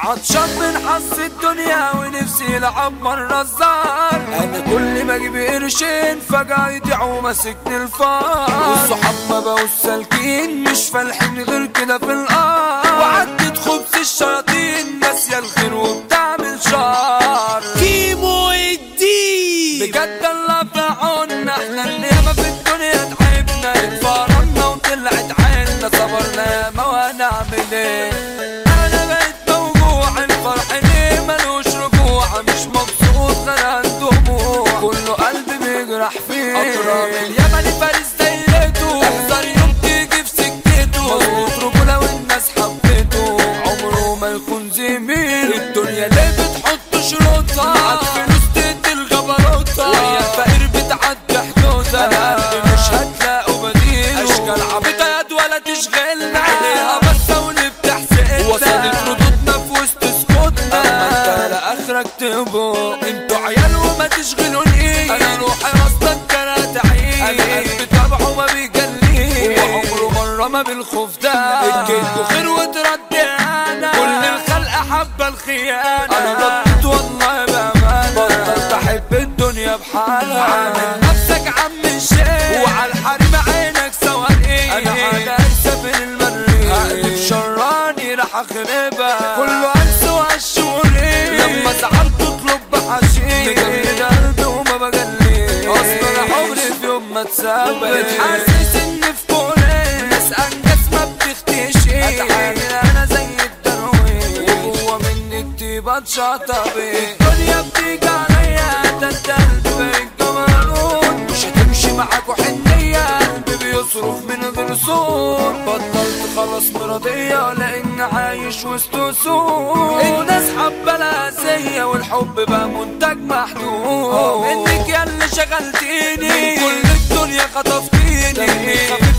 عطشان من حظ الدنيا ونفسي العب مرة الزار انا كل ما اجيب قرشين فجأة يضيعوا ماسكني الفار والصحاب ما بقوا سالكين مش فالحين غير كده في الارض وعدت خبز الشياطين ناسية الخير وبتعمل شر كيمو الدين بجد الله في عنا احنا اللي ياما في الدنيا تعبنا اتفرجنا وطلعت عنا صبرنا ياما وهنعمل ايه انا بقيت موجوع الفرح ليه ملوش رجوع مش مبسوط غير دموع كله قلبي بيجرح فيه اقرب اليمني فارس دايرته احذر يوم تيجي في سكته مظبوط رجوله والناس حبته عمره ما يكون زميل الدنيا ليه بتحط شروطها عالفلوس تدي الجبروتها وهي الفقير بتعدي حدودها انا قلبي مش هتلاقوا بديل اشكال عبيطه يد ولا تشغلنا عليها بس واللي بتحسدنا وصلت ردودنا في وسط سكوتنا اما انت لا اخرك تبو انتوا عيال وما تشغلوني انا روحي اصلا كانت عين انا قلبي تبعه ما بيجليش وعمره مره ما بالخوف ده الكذب خير وتردي انا كل الخلق حابه الخيانه انا ردت والله بامانه بطلت احب الدنيا بحالها عامل نفسك عم الشيخ وعلى الحريم عينك سواني انا على سفر المريخ هقلب شراني راح اخربها كله انس وهالشوري لما زعلت تطلب بحشيش مجمد قلبي وما بجليش اصلا عمري في يوم ما اتثبت حاسس ان في كوني ناس انجز ما بتختشي اتعامل انا زي الدرويش وهو مني الطيبة اتشطبي الدنيا بتيجي عليا ده انت قلبي بقيت جمرون مش هتمشي معاك وحنية قلبي بيصرف من غير صوت بطلت خلاص مرضية لان عايش وسط سوق الناس حابة الأذية والحب بقى منتج محدود منك يا اللي شغلتيني كل الدنيا خطفتيني دمي خفيف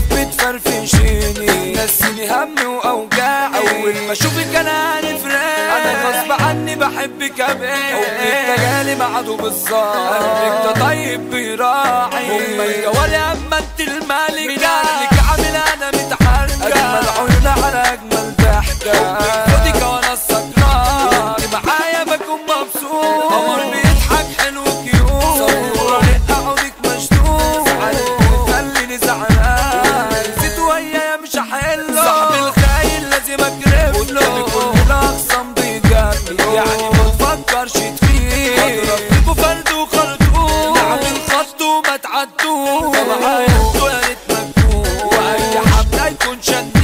بتفرفشيني نسيني همي واوجاعي اول ما اشوفك انا هنفرق انا غصب عني بحبك ابقى حبك تجالي معدو بالظبط قلبك ده طيب بيراعي هم الجوالي اما انت الملكة من قبلك عامل انا متحركة اجمل عيون على اجمل ضحكة خدك وانا السكران وانت معايا بكون مبسوط قمر بيضحك حلو كيوت صورة عودك مشدود ساعات خليني زعلان نسيت ويايا مش هحله صاحب الخاين لازم اكرف له كل الاخصام بيجامل يعني ما تفكرش تفيد اضرب فيكوا فرد وخرطوم لعب الخط وما تعدوش معايا انتوا يا ريت مكتوب واي حبل يكون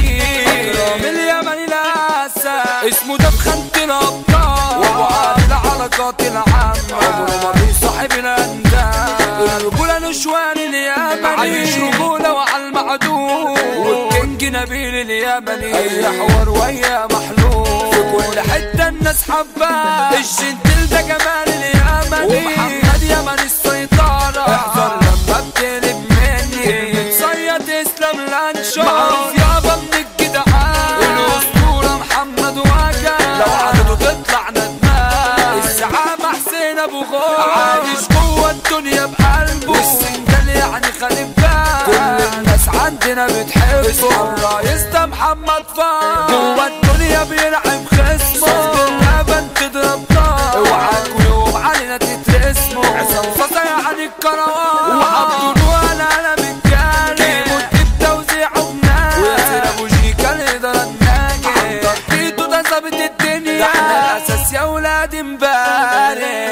شديد اكرم اليمني الاسد اسمه ده بخانة الابطال وابو عادل حركات العامة عمره ما بيصاحب الاندال الرجولة نشوان اليمني عايش رجولة وعلى المعدوم والكينج نبيل اليمني اي حوار ويا محلول في كل حتة الناس حباه الجنتل ده جمال اليمني ومحمد يمن السيطرة احذر لما بتقلب مني بتصيد اسلام لانشو معروف يابا من الجدعان الاسطورة محمد واجا لو عدده تطلع ندمان الزعامة حسين ابو غور عايش جوه الدنيا بقلبه والسنجال يعني خلي بالك كل الناس عندنا بتحبه الرئيس ده محمد فار جوه الدنيا بيلعب خصمه صف اللبن تضرب نار اوعاكوا يوم علينا تترسموا عصام فصا يعني الكروان وعبد الولا انا متجاني كيمو الدب توزيعه بناجي وياسر ابو جيكا الاداره الناجي عنتر تيتو ده ظابط الدنيا ده احنا الاساس يا ولاد امبارح